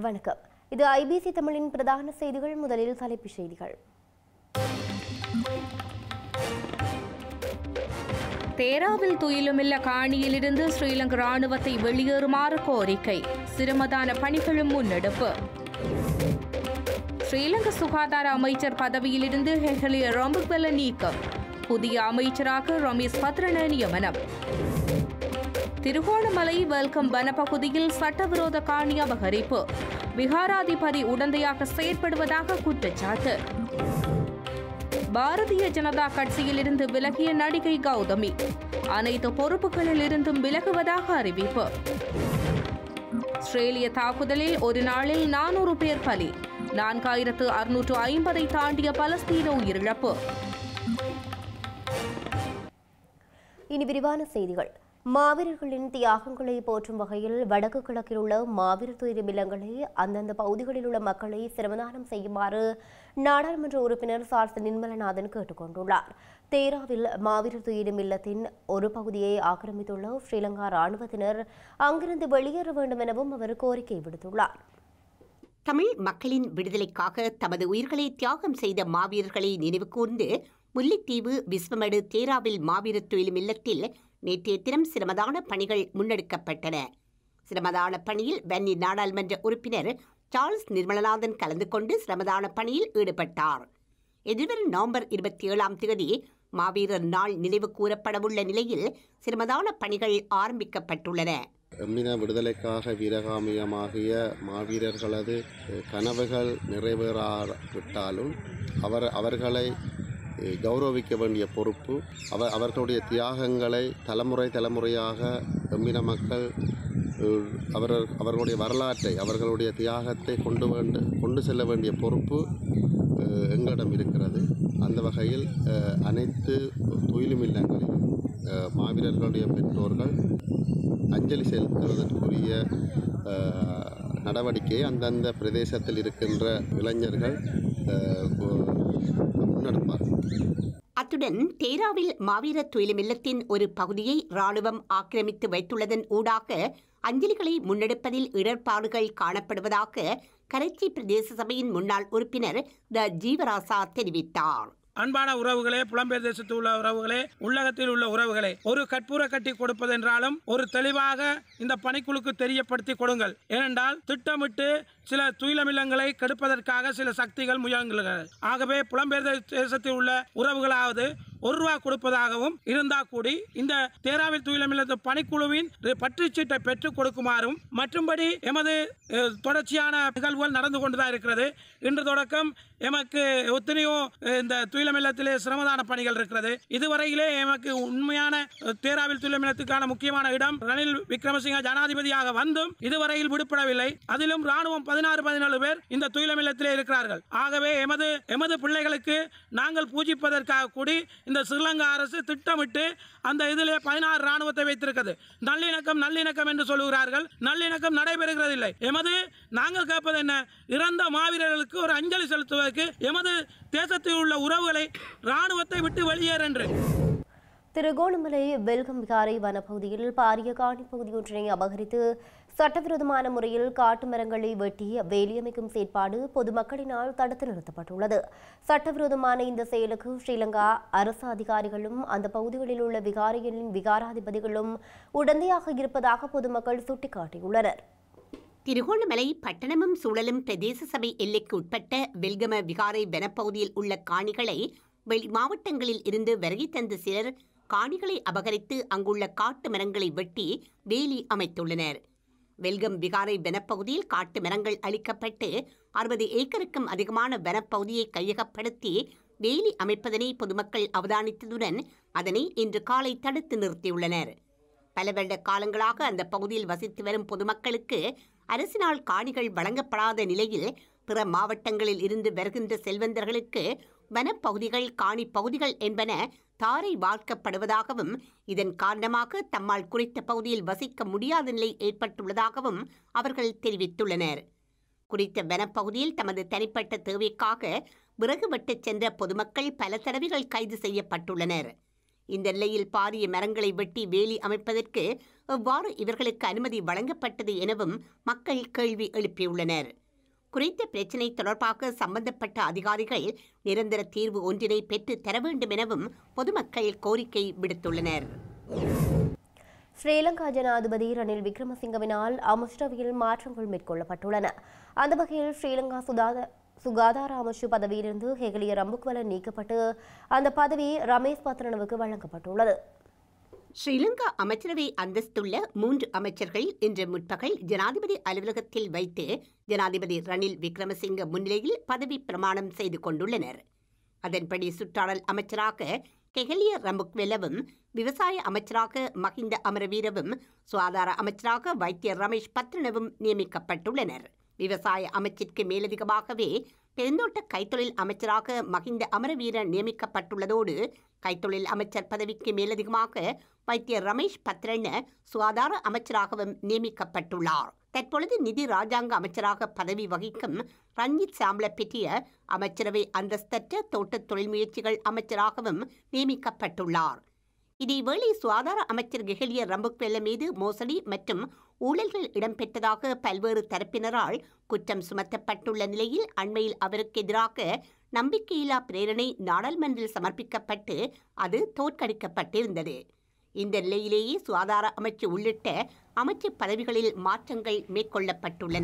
வணக்கம் இது ஐபிசி தமிழின் பிரதான செய்திகள் முதலில் தலைப்புச் செய்திகள் தேராவில் துயிலுமில்ல காணியிலிருந்து ஸ்ரீலங்கா ராணுவத்தை வெளியேறுமாறு கோரிக்கை சிரமதான பணிகளும் முன்னெடுப்பு ஸ்ரீலங்கா சுகாதார அமைச்சர் பதவியிலிருந்து ஹெஹலிய ராம்புக்வெல்ல நீக்கம் புதிய அமைச்சராக ரமேஷ் பத்ரன நியமனம் திருகோணமலை வெல்கம் வனப்பகுதியில் சட்டவிரோத காணி அபகரிப்பு விகாராதிபதி உடந்தையாக செயற்படுவதாக குற்றச்சாட்டு பாரதிய ஜனதா கட்சியிலிருந்து விலகிய நடிகை கௌதமி அனைத்து பொறுப்புகளில் இருந்தும் விலகுவதாக அறிவிப்பு ஆஸ்திரேலிய தாக்குதலில் ஒரு நாளில் நானூறு பேர் பலி நான்காயிரத்து அறுநூற்று ஐம்பதை தாண்டிய பலஸ்தீன உயிரிழப்பு இனி விரிவான செய்திகள் மாவீரர்களின் தியாகங்களை போற்றும் வகையில் வடக்கு கிழக்கில் உள்ள மாவீரர் துயரம் இல்லங்களை அந்தந்த பகுதிகளில் உள்ள மக்களை சிரமதானம் செய்யுமாறு நாடாளுமன்ற உறுப்பினர் சார்ஸ் நிர்மலநாதன் கேட்டுக்கொண்டுள்ளார் தேராவில் மாவீரர் துயிலும் இல்லத்தின் ஒரு பகுதியை ஆக்கிரமித்துள்ள ஸ்ரீலங்கா ராணுவத்தினர் அங்கிருந்து வெளியேற வேண்டும் எனவும் அவர் கோரிக்கை விடுத்துள்ளார் தமிழ் மக்களின் விடுதலைக்காக தமது உயிர்களை தியாகம் செய்த மாவீரர்களை நினைவு கூர்ந்து முல்லைத்தீவு விஸ்வமடு தேராவில் மாவீரர் தொழிலும் இல்லத்தில் நேற்றைய தினம் சிரமதான பணிகள் முன்னெடுக்கப்பட்டன சிரமதான பணியில் வன்னி நாடாளுமன்ற உறுப்பினர் சார்ல்ஸ் நிர்மலநாதன் கலந்து கொண்டு சிரமதான பணியில் ஈடுபட்டார் எதிர்வரும் நவம்பர் இருபத்தி ஏழாம் தேதி மாவீரர் நாள் நினைவு கூறப்படவுள்ள நிலையில் சிரமதான பணிகள் ஆரம்பிக்கப்பட்டுள்ளன எம்மின விடுதலைக்காக வீரகாமியமாகிய மாவீரர்களது அஹ், கனவுகள் நிறைவேறாவிட்டாலும் அவர் அவர்களை அஹ், கௌரவிக்க வேண்டிய பொறுப்பு அவர் அவர்களுடைய தியாகங்களை தலைமுறை தலைமுறையாக எம்மின மக்கள் அஹ், அவர் அவர்களுடைய வரலாற்றை அவர்களுடைய தியாகத்தை கொண்டு வேண்டு கொண்டு செல்ல வேண்டிய பொறுப்பு அஹ், எங்களிடம் இருக்கிறது அந்த வகையில் அஹ், அனைத்து துயிலும் இல்லங்களிலும் அஹ், மாவீரர்களுடைய பெற்றோர்கள் அஞ்சலி செலுத்துவதற்குரிய அஹ், நடவடிக்கையை அந்தந்த பிரதேசத்தில் இருக்கின்ற இளைஞர்கள் அஹ், முன்னெடுப்பார்கள் அத்துடன் தேராவில் மாவீரர் துயிலும் இல்லத்தின் ஒரு பகுதியை ராணுவம் ஆக்கிரமித்து வைத்துள்ளதன் ஊடாக அஞ்சலிகளை முன்னெடுப்பதில் இடர்பாடுகள் காணப்படுவதாக கரைச்சி பிரதேச சபையின் முன்னாள் உறுப்பினர் த ஜீவராசா தெரிவித்தார் அன்பான உறவுகளே புலம்பெயர் தேசத்தில் உள்ள உறவுகளே உள்ளகத்தில் உள்ள உறவுகளே ஒரு கற்பூர கட்டி கொடுப்பதென்றாலும் ஒரு தெளிவாக இந்த பணிக்குழுக்கு தெரியப்படுத்தி கொடுங்கள் ஏனென்றால் திட்டமிட்டு சில துயிலமில்லங்களை கெடுப்பதற்காக சில சக்திகள் முயல்கிறது ஆகவே புலம்பெயர் தேசத்தில் உள்ள உறவுகளாவது ஒரு ரூபா கொடுப்பதாகவும் இருந்தா கூடி இந்த தேராவில் துயிலமில்லத்து பணிக்குழுவின் பற்றுச்சீட்டை பெற்றுக் கொடுக்குமாறும் மற்றும்படி எமது அஹ், தொடர்ச்சியான நிகழ்வுகள் நடந்து கொண்டுதான் இருக்கிறது இன்று தொடக்கம் எமக்கு எத்தனையோ அஹ், இந்த துயிலமில்லத்திலே சிரமதான பணிகள் இருக்கிறது இதுவரையிலே எமக்கு உண்மையான அஹ், தேராவில் துயிலமில்லத்துக்கான முக்கியமான இடம் ரணில் விக்ரமசிங்க ஜனாதிபதியாக வந்தும் இதுவரையில் விடுபடவில்லை அதிலும் ராணுவம் பதினாறு பதினேழு பேர் இந்த துயிலமில்லத்திலே இருக்கிறார்கள் ஆகவே எமது எமது பிள்ளைகளுக்கு நாங்கள் பூஜிப்பதற்காக கூடி இந்த ஸ்ரீலங்கா அரசு திட்டமிட்டு அந்த இதிலே பதினாறு ராணுவத்தை வைத்திருக்கிறது நல்லிணக்கம் நல்லிணக்கம் என்று சொல்லுகிறார்கள் நல்லிணக்கம் நடைபெறுகிறதில்லை எமது நாங்கள் கேட்பது என்ன இறந்த மாவீரர்களுக்கு ஒரு அஞ்சலி செலுத்துவதற்கு எமது தேசத்தில் உள்ள உறவுகளை ராணுவத்தை விட்டு வெளியேறு என்று திருகோணமலை வெல்கம் விகாரை வனப்பகுதியில் பாரிய காணி பகுதி ஒன்றினை அபகரித்து சட்டவிரோதமான முறையில் காட்டு மரங்களை வெட்டி வேலியமைக்கும் செயற்பாடு பொதுமக்களினால் தடுத்து நிறுத்தப்பட்டுள்ளது சட்டவிரோதமான இந்த செயலுக்கு ஸ்ரீலங்கா அரசு அதிகாரிகளும் அந்த பகுதிகளில் உள்ள விகாரைகளின் விகாராதிபதிகளும் உடந்தையாக இருப்பதாக பொதுமக்கள் சுட்டிக்காட்டியுள்ளனர் திருகோணமலை பட்டணமும் சூழலும் பிரதேச சபை எல்லைக்கு உட்பட்ட வெல்கம விகாரை வனப்பகுதியில் உள்ள காணிகளை வெளி மாவட்டங்களில் இருந்து வருகை தந்த சிலர் காணிகளை அபகரித்து அங்குள்ள காட்டு மரங்களை வெட்டி வேலி அமைத்துள்ளனர் வெல்கம் விகாரை வனப்பகுதியில் காட்டு மரங்கள் அழிக்கப்பட்டு அறுபது ஏக்கருக்கும் அதிகமான வனப்பகுதியை கையகப்படுத்தி வேலி அமைப்பதனை பொதுமக்கள் அவதானித்ததுடன் அதனை இன்று காலை தடுத்து நிறுத்தியுள்ளனர் பல வருட காலங்களாக அந்த பகுதியில் வசித்து வரும் பொதுமக்களுக்கு அரசினால் காணிகள் வழங்கப்படாத நிலையில் பிற மாவட்டங்களில் இருந்து வருகின்ற செல்வந்தர்களுக்கு வனப்பகுதிகள் காணி பகுதிகள் என்பன தாரை வார்க்கப்படுவதாகவும் இதன் காரணமாக தம்மால் குறித்த பகுதியில் வசிக்க முடியாத நிலை ஏற்பட்டுள்ளதாகவும் அவர்கள் தெரிவித்துள்ளனர் குறித்த வனப்பகுதியில் தமது தனிப்பட்ட தேவைக்காக விறகு வெட்டச் சென்ற பொதுமக்கள் பல தடவைகள் கைது செய்யப்பட்டுள்ளனர் இந்த நிலையில் பாரிய மரங்களை வெட்டி வேலி அமைப்பதற்கு எவ்வாறு இவர்களுக்கு அனுமதி வழங்கப்பட்டது எனவும் மக்கள் கேள்வி எழுப்பியுள்ளனர் குறித்த பிரச்சினை தொடர்பாக சம்பந்தப்பட்ட அதிகாரிகள் நிரந்தர தீர்வு ஒன்றினை பெற்று தர வேண்டும் எனவும் பொதுமக்கள் கோரிக்கை விடுத்துள்ளனர் ஸ்ரீலங்கா ஜனாதிபதி ரணில் விக்ரமசிங்கவினால் அமைச்சரவையில் மாற்றங்கள் மேற்கொள்ளப்பட்டுள்ளன அந்த வகையில் ஸ்ரீலங்கா சுதாத சுகாதார அமைச்சு பதவியிலிருந்து ஹெகலிய ரம்புக்வல நீக்கப்பட்டு அந்த பதவி ரமேஷ் பத்ரனவுக்கு வழங்கப்பட்டுள்ளது ஸ்ரீலங்கா அமைச்சரவை அந்தஸ்துள்ள மூன்று அமைச்சர்கள் இன்று முற்பகல் ஜனாதிபதி அலுவலகத்தில் வைத்து ஜனாதிபதி ரணில் விக்ரமசிங்க முன்னிலையில் பதவி பிரமாணம் செய்து கொண்டுள்ளனர் அதன்படி சுற்றாடல் அமைச்சராக கெஹலிய ரம்புக்வெலவும் விவசாய அமைச்சராக மஹிந்த அமரவீரவும் சுகாதார அமைச்சராக வைத்தியர் ரமேஷ் பத்ரனவும் நியமிக்கப்பட்டுள்ளனர் விவசாய அமைச்சிற்கு மேலதிகமாகவே பெருந்தோட்ட கைத்தொழில் அமைச்சராக மஹிந்த அமரவீர நியமிக்கப்பட்டுள்ளதோடு கைத்தொழில் அமைச்சர் பதவிக்கு மேலதிகமாக வைத்தியர் ரமேஷ் பத்ரன சுகாதார அமைச்சராகவும் நியமிக்கப்பட்டுள்ளார் தற்பொழுது நிதி ராஜாங்க அமைச்சராக பதவி வகிக்கும் ரஞ்சித் சாம்ல பெற்றிய அமைச்சரவை அந்தஸ்தற்ற தோட்டத் தொழில் முயற்சிகள் அமைச்சராகவும் நியமிக்கப்பட்டுள்ளார் இதேவேளை சுகாதார அமைச்சர் கெஹலிய ரம்புக்வெல்ல மீது மோசடி மற்றும் ஊழல்கள் இடம்பெற்றதாக பல்வேறு தரப்பினரால் குற்றம் சுமத்தப்பட்டுள்ள நிலையில் அண்மையில் அவருக்கு எதிராக நம்பிக்கையில்லா பிரேரணை நாடாளுமன்றில் சமர்ப்பிக்கப்பட்டு அது தோற்கடிக்கப்பட்டிருந்தது இந்த நிலையிலேயே சுகாதார அமைச்சு உள்ளிட்ட அமைச்சு பதவிகளில் மாற்றங்கள் மேற்கொள்ளப்பட்டுள்ளன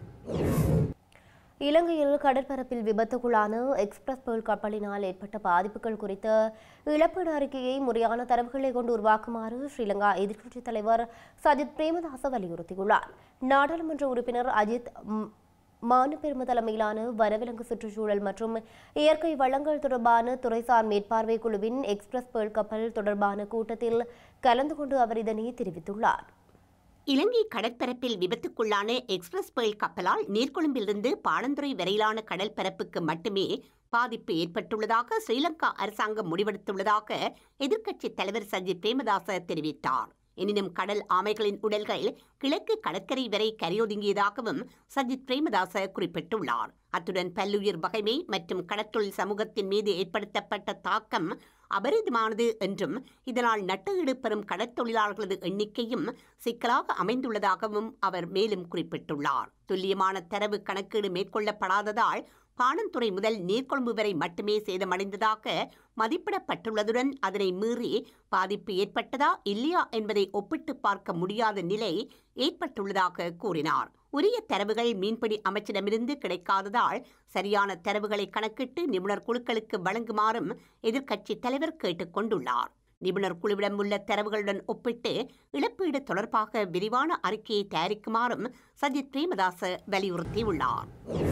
இலங்கையில் கடற்பரப்பில் விபத்துக்குள்ளான எக்ஸ்பிரஸ் பேர்ல் கப்பலினால் ஏற்பட்ட பாதிப்புகள் குறித்த இழப்பீடு அறிக்கையை முறையான தரவுகளை கொண்டு உருவாக்குமாறு ஸ்ரீலங்கா எதிர்க்கட்சித் தலைவர் சஜித் பிரேமதாச வலியுறுத்தியுள்ளார் நாடாளுமன்ற உறுப்பினர் அஜித் ம், மானப்பெரும தலைமையிலான வனவிலங்கு சுற்றுச்சூழல் மற்றும் இயற்கை வளங்கள் தொடர்பான துறைசார் மேற்பார்வை குழுவின் எக்ஸ்பிரஸ் பேர்ல் கப்பல் தொடர்பான கூட்டத்தில் கலந்து கொண்டு அவர் இதனை தெரிவித்துள்ளார் இலங்கை கடற்பரப்பில் விபத்துக்குள்ளான எக்ஸ்பிரஸ் பேர்ல் கப்பலால் நீர்கொழும்பிலிருந்து பாணந்துறை வரையிலான கடல் பரப்புக்கு மட்டுமே பாதிப்பு ஏற்பட்டுள்ளதாக ஸ்ரீலங்கா அரசாங்கம் முடிவெடுத்துள்ளதாக எதிர்க்கட்சித் தலைவர் சஜித் பிரேமதாச தெரிவித்தார் எனினும் கடல் ஆமைகளின் உடல்கள் கிழக்கு கடற்கரை வரை கரையொதுங்கியதாகவும் சஜித் பிரேமதாச குறிப்பிட்டுள்ளார் அத்துடன் பல்லுயிர் வகைமை மற்றும் கடற்தொழில் சமூகத்தின் மீது ஏற்படுத்தப்பட்ட தாக்கம் அபரிதமானது என்றும் இதனால் நட்டஈடு பெறும் கடற்தொழிலாளர்களது எண்ணிக்கையும் சிக்கலாக அமைந்துள்ளதாகவும் அவர் மேலும் குறிப்பிட்டுள்ளார் துல்லியமான தரவு கணக்கீடு மேற்கொள்ளப்படாததால் பாணந்துறை முதல் நீர்கொழும்பு வரை மட்டுமே சேதமடைந்ததாக மதிப்பிடப்பட்டுள்ளதுடன் அதனை மீறி பாதிப்பு ஏற்பட்டதா இல்லையா என்பதை ஒப்பிட்டு பார்க்க முடியாத நிலை ஏற்பட்டுள்ளதாக கூறினார் உரிய தரவுகள் மீன்பிடி அமைச்சிடமிருந்து கிடைக்காததால் சரியான தரவுகளை கணக்கிட்டு நிபுணர் குழுக்களுக்கு வழங்குமாறும் எதிர்க்கட்சித் தலைவர் கேட்டுக் கொண்டுள்ளார் நிபுணர் குழுவிடம் உள்ள தரவுகளுடன் ஒப்பிட்டு இழப்பீடு தொடர்பாக விரிவான அறிக்கையை தயாரிக்குமாறும் சஜித் பிரேமதாச வலியுறுத்தியுள்ளார்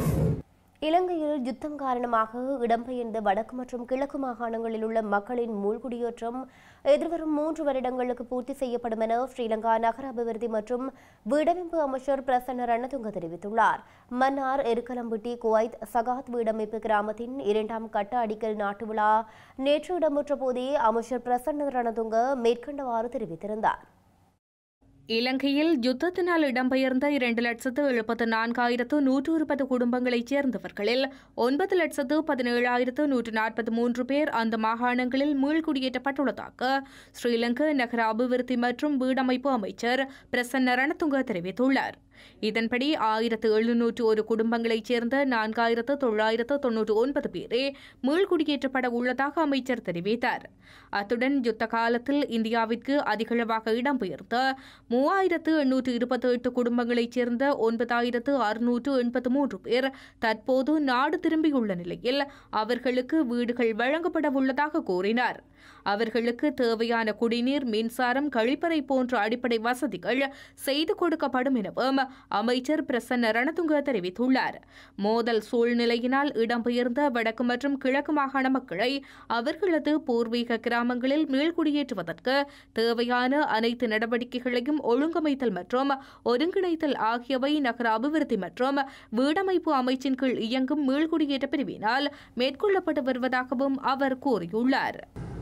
இலங்கையில் யுத்தம் காரணமாக இடம்பெயர்ந்த வடக்கு மற்றும் கிழக்கு மாகாணங்களில் உள்ள மக்களின் மூழ்குடியேற்றம் எதிர்வரும் மூன்று வருடங்களுக்கு பூர்த்தி செய்யப்படும் என ஸ்ரீலங்கா நகர அபிவிருத்தி மற்றும் வீடமைப்பு அமைச்சர் பிரசன்ன ரணதுங்க தெரிவித்துள்ளார் மன்னார் எருக்கலம்பட்டி குவைத் சகாத் வீடமைப்பு கிராமத்தின் இரண்டாம் கட்ட அடிக்கல் நாட்டு விழா நேற்று இடம்பெற்ற போதே அமைச்சர் பிரசன்ன ரணதுங்க மேற்கண்டவாறு தெரிவித்திருந்தார் இலங்கையில் யுத்தத்தினால் இடம்பெயர்ந்த இரண்டு லட்சத்து எழுபத்து நான்காயிரத்து நூற்று இருபது குடும்பங்களைச் சேர்ந்தவர்களில் ஒன்பது லட்சத்து பதினேழாயிரத்து நூற்று நாற்பத்தி மூன்று பேர் அந்த மாகாணங்களில் மீள்குடியேற்றப்பட்டுள்ளதாக ஸ்ரீலங்கா நகர அபிவிருத்தி மற்றும் வீடமைப்பு அமைச்சர் பிரசன்ன ரணதுங்க தெரிவித்துள்ளார் இதன்படி ஆயிரத்து எழுநூற்று ஒரு குடும்பங்களைச் சேர்ந்த நான்காயிரத்து தொள்ளாயிரத்து தொன்னூற்று ஒன்பது பேரே மீள்குடியேற்றப்பட உள்ளதாக அமைச்சர் தெரிவித்தார் அத்துடன் யுத்த காலத்தில் இந்தியாவிற்கு அதிகளவாக இடம்பெயர்ந்த மூவாயிரத்து எண்ணூற்று இருபத்தி எட்டு குடும்பங்களைச் சேர்ந்த ஒன்பதாயிரத்து அறுநூற்று எண்பத்து மூன்று பேர் தற்போது நாடு திரும்பியுள்ள நிலையில் அவர்களுக்கு வீடுகள் வழங்கப்பட உள்ளதாக கூறினார் அவர்களுக்கு தேவையான குடிநீர் மின்சாரம் கழிப்பறை போன்ற அடிப்படை வசதிகள் செய்து கொடுக்கப்படும் எனவும் அமைச்சர் பிரசன்ன ரணதுங்க தெரிவித்துள்ளார் மோதல் சூழ்நிலையினால் இடம்பெயர்ந்த வடக்கு மற்றும் கிழக்கு மாகாண மக்களை அவர்களது பூர்வீக கிராமங்களில் மீள்குடியேற்றுவதற்கு தேவையான அனைத்து நடவடிக்கைகளையும் ஒழுங்கமைத்தல் மற்றும் ஒருங்கிணைத்தல் ஆகியவை நகர அபிவிருத்தி மற்றும் வீடமைப்பு அமைச்சின் கீழ் இயங்கும் மீள்குடியேற்ற பிரிவினால் மேற்கொள்ளப்பட்டு வருவதாகவும் அவர் கூறியுள்ளார்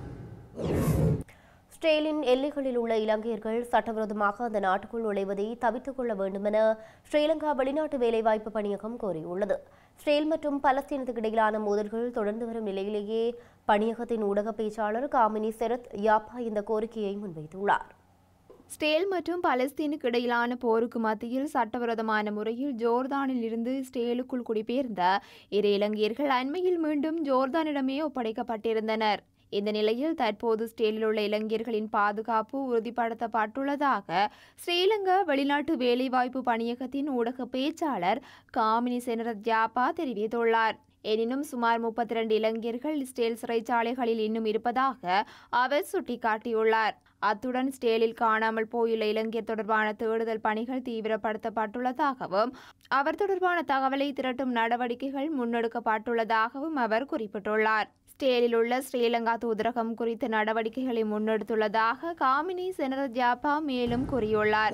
ஸ்ரேலின் எல்லைகளில் உள்ள இலங்கையர்கள் சட்டவிரோதமாக அந்த நாட்டுக்குள் நுழைவதை தவிர்த்துக் கொள்ள வேண்டும் என ஸ்ரீலங்கா வெளிநாட்டு வேலைவாய்ப்பு பணியகம் கோரியுள்ளது இஸ்ரேல் மற்றும் பலஸ்தீனத்துக்கு இடையிலான மோதல்கள் தொடர்ந்து வரும் நிலையிலேயே பணியகத்தின் ஊடக பேச்சாளர் காமினி செரத் யாப்பா இந்த கோரிக்கையை முன்வைத்துள்ளார் இஸ்ரேல் மற்றும் பலஸ்தீனுக்கு இடையிலான போருக்கு மத்தியில் சட்டவிரோதமான முறையில் ஜோர்தானில் இருந்து இஸ்ரேலுக்குள் குடிபெயர்ந்த இரு இலங்கையர்கள் அண்மையில் மீண்டும் ஜோர்தானிடமே ஒப்படைக்கப்பட்டிருந்தனர் இந்த நிலையில் தற்போது இஸ்ரேலில் உள்ள இலங்கையர்களின் பாதுகாப்பு உறுதிப்படுத்தப்பட்டுள்ளதாக ஸ்ரீலங்கா வெளிநாட்டு வேலைவாய்ப்பு பணியகத்தின் ஊடக பேச்சாளர் காமினி செனரத் ஜாப்பா தெரிவித்துள்ளார் எனினும் சுமார் முப்பத்தி ரெண்டு இலங்கையர்கள் இஸ்ரேல் சிறைச்சாலைகளில் இன்னும் இருப்பதாக அவர் சுட்டிக்காட்டியுள்ளார் அத்துடன் ஸ்டேலில் காணாமல் போயுள்ள இலங்கையர் தொடர்பான தேடுதல் பணிகள் தீவிரப்படுத்தப்பட்டுள்ளதாகவும் அவர் தொடர்பான தகவலை திரட்டும் நடவடிக்கைகள் முன்னெடுக்கப்பட்டுள்ளதாகவும் அவர் குறிப்பிட்டுள்ளார் ஸ்டேலில் உள்ள ஸ்ரீலங்கா தூதரகம் குறித்த நடவடிக்கைகளை முன்னெடுத்துள்ளதாக காமினி செனரத் ஜாப்பா மேலும் கூறியுள்ளார்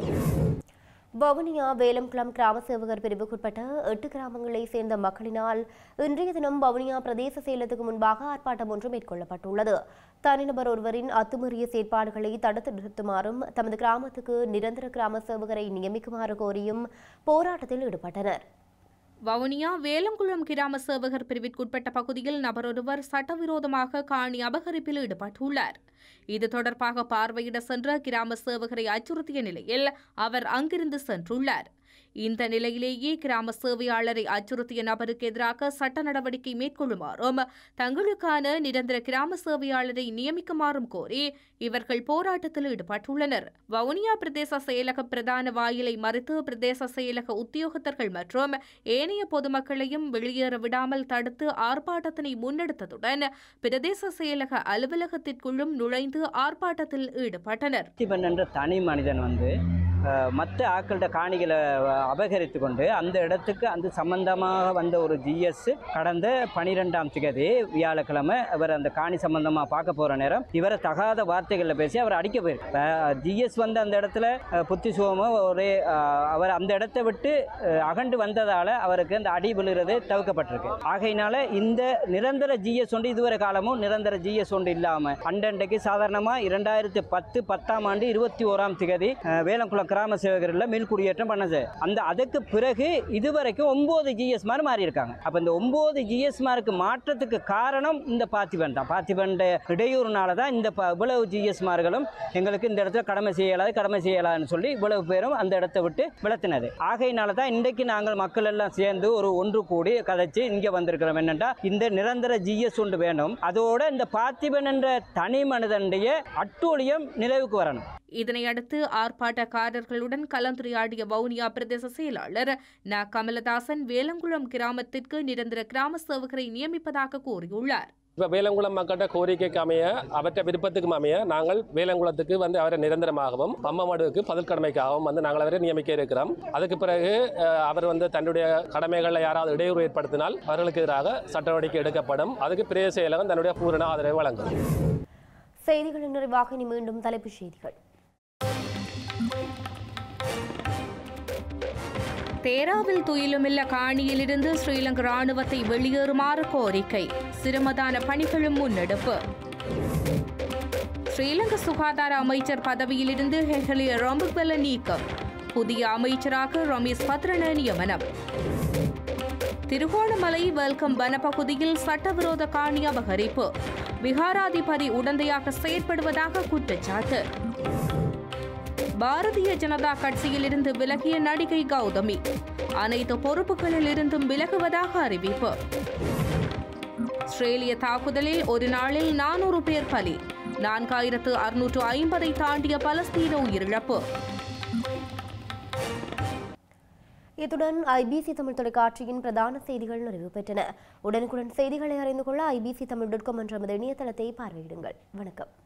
வவுனியா வேலம்குளம் கிராம சேவகர் பிரிவுக்குட்பட்ட எட்டு கிராமங்களை சேர்ந்த மக்களினால் இன்றைய தினம் வவுனியா பிரதேச செயலத்துக்கு முன்பாக ஆர்ப்பாட்டம் ஒன்று மேற்கொள்ளப்பட்டுள்ளது தனிநபர் ஒருவரின் அத்துமீறிய செயற்பாடுகளை தடுத்து நிறுத்துமாறும் தமது கிராமத்துக்கு நிரந்தர கிராம சேவகரை நியமிக்குமாறு கோரியும் போராட்டத்தில் ஈடுபட்டனர் வவுனியா வேலங்குளம் கிராம சேவகர் பிரிவிற்குட்பட்ட பகுதியில் நபரொருவர் சட்டவிரோதமாக காணி அபகரிப்பில் ஈடுபட்டுள்ளார் இது தொடர்பாக பார்வையிட சென்ற கிராம சேவகரை அச்சுறுத்திய நிலையில் அவர் அங்கிருந்து சென்றுள்ளார் இந்த நிலையிலேயே கிராம சேவையாளரை அச்சுறுத்திய நபருக்கு எதிராக சட்ட நடவடிக்கை மேற்கொள்ளுமாறும் தங்களுக்கான நிரந்தர கிராம சேவையாளரை நியமிக்குமாறும் கோரி இவர்கள் போராட்டத்தில் ஈடுபட்டுள்ளனர் வவுனியா பிரதேச செயலக பிரதான வாயிலை மறித்து பிரதேச செயலக உத்தியோகத்தர்கள் மற்றும் ஏனைய பொதுமக்களையும் வெளியேற விடாமல் தடுத்து ஆர்ப்பாட்டத்தினை முன்னெடுத்ததுடன் பிரதேச செயலக அலுவலகத்திற்குள்ளும் நுழைந்து ஆர்ப்பாட்டத்தில் ஈடுபட்டனர் பார்த்திபன் என்ற தனி மனிதன் வந்து மற்ற ஆக்கள்கிட்ட காணிகளை அபகரித்து கொண்டு அந்த இடத்துக்கு அந்த சம்பந்தமாக வந்த ஒரு ஜிஎஸ் கடந்த பனிரெண்டாம் திகதி வியாழக்கிழமை அவர் அந்த காணி சம்பந்தமாக பார்க்க போகிற நேரம் இவரை தகாத வார்த்தைகளில் பேசி அவர் அடிக்க போயிருக்கு ஜிஎஸ் வந்து அந்த இடத்துல அஹ், புத்தி சுகமோ ஒரே அஹ், அவர் அந்த இடத்தை விட்டு அஹ், அகண்டு வந்ததால் அவருக்கு அந்த அடி விழுகிறது தவிர்க்கப்பட்டிருக்கு ஆகையினால இந்த நிரந்தர ஜிஎஸ் ஒன்று இதுவரை காலமும் நிரந்தர ஜிஎஸ் ஒன்று இல்லாமல் அண்டண்டைக்கு சாதாரணமாக இரண்டாயிரத்தி பத்து பத்தாம் ஆண்டு இருபத்தி ஓராம் திகதி அஹ், வேலங்குளம் கிராம சேவகரில் மீள்குடியேற்றம் பண்ணது அந்த அதுக்கு பிறகு இதுவரைக்கும் ஒன்பது ஜிஎஸ் மாதிரி மாறி இருக்காங்க அப்போ இந்த ஒன்பது ஜிஎஸ் மாருக்கு மாற்றத்துக்கு காரணம் இந்த பார்த்திபன் தான் பார்த்திபன் இடையூறுனால தான் இந்த ப- இவ்வளவு ஜிஎஸ் மார்களும் எங்களுக்கு இந்த இடத்துல கடமை செய்யலாது கடமை செய்யலாதுன்னு சொல்லி இவ்வளவு பேரும் அந்த இடத்தை விட்டு விளத்தினது ஆகையினால தான் இன்றைக்கு நாங்கள் மக்கள் எல்லாம் சேர்ந்து ஒரு ஒன்று கூடி கதைச்சு இங்கே வந்திருக்கிறோம் என்னென்னா இந்த நிரந்தர ஜிஎஸ் ஒன்று வேணும் அதோட இந்த பார்த்திபன் என்ற தனி மனிதனுடைய அட்டூழியம் நிலவுக்கு வரணும் இதனையடுத்து ஆர்ப்பாட்டக்காரர்களுடன் கலந்துரையாடிய வவுனியா பிரதேச செயலாளர் ந கமலதாசன் வேலங்குளம் கிராமத்திற்கு நிரந்தர கிராம சேவகரை நியமிப்பதாக கூறியுள்ளார் இப்போ வேலங்குளம் மக்கள்கிட்ட கோரிக்கைக்கு அமைய அவற்றை விருப்பத்துக்கும் அமைய நாங்கள் வேலங்குளத்துக்கு வந்து அவரை நிரந்தரமாகவும் அம்மமடுவுக்கு பதில் கடமைக்காகவும் வந்து நாங்கள் அவரை நியமிக்க இருக்கிறோம் அதுக்கு பிறகு அஹ், அவர் வந்து தன்னுடைய கடமைகளில் யாராவது இடையூறு ஏற்படுத்தினால் அவர்களுக்கு எதிராக சட்ட நடவடிக்கை எடுக்கப்படும் அதுக்கு பிரதேச செயலகம் தன்னுடைய பூரண ஆதரவை வழங்கும் செய்திகளின் நிறைவாக இனி மீண்டும் தலைப்புச் செய்திகள் தேராவில் துயிலுமில்ல காணியிலிருந்து ஸ்ரீலங்கா ராணுவத்தை வெளியேறுமாறு கோரிக்கை சிரமதான பணிகளும் முன்னெடுப்பு ஸ்ரீலங்கா சுகாதார அமைச்சர் பதவியிலிருந்து ஹெஹலிய ரொம்பவெல்ல நீக்கம் புதிய அமைச்சராக ரமேஷ் பத்ரன நியமனம் திருகோணமலை வெல்கம் வனப்பகுதியில் சட்டவிரோத காணி அபகரிப்பு விகாராதிபதி உடந்தையாக செயற்படுவதாக குற்றச்சாட்டு பாரதிய ஜனதா கட்சியிலிருந்து விலகிய நடிகை கௌதமி அனைத்து பொறுப்புகளில் இருந்தும் விலகுவதாக அறிவிப்பு ஆஸ்திரேலிய தாக்குதலில் ஒரு நாளில் நானூறு பேர் பலி நான்காயிரத்து அறுநூற்று ஐம்பதை தாண்டிய பலஸ்தீன உயிரிழப்பு இத்துடன் ஐபிசி தமிழ் தொலைக்காட்சியின் பிரதான செய்திகள் நிறைவு பெற்றன உடனுக்குடன் செய்திகளை அறிந்து கொள்ள ஐபிசி தமிழ் டாட் காம் என்ற நமது இணையதளத்தை பார்வையிடுங்கள் வணக்கம்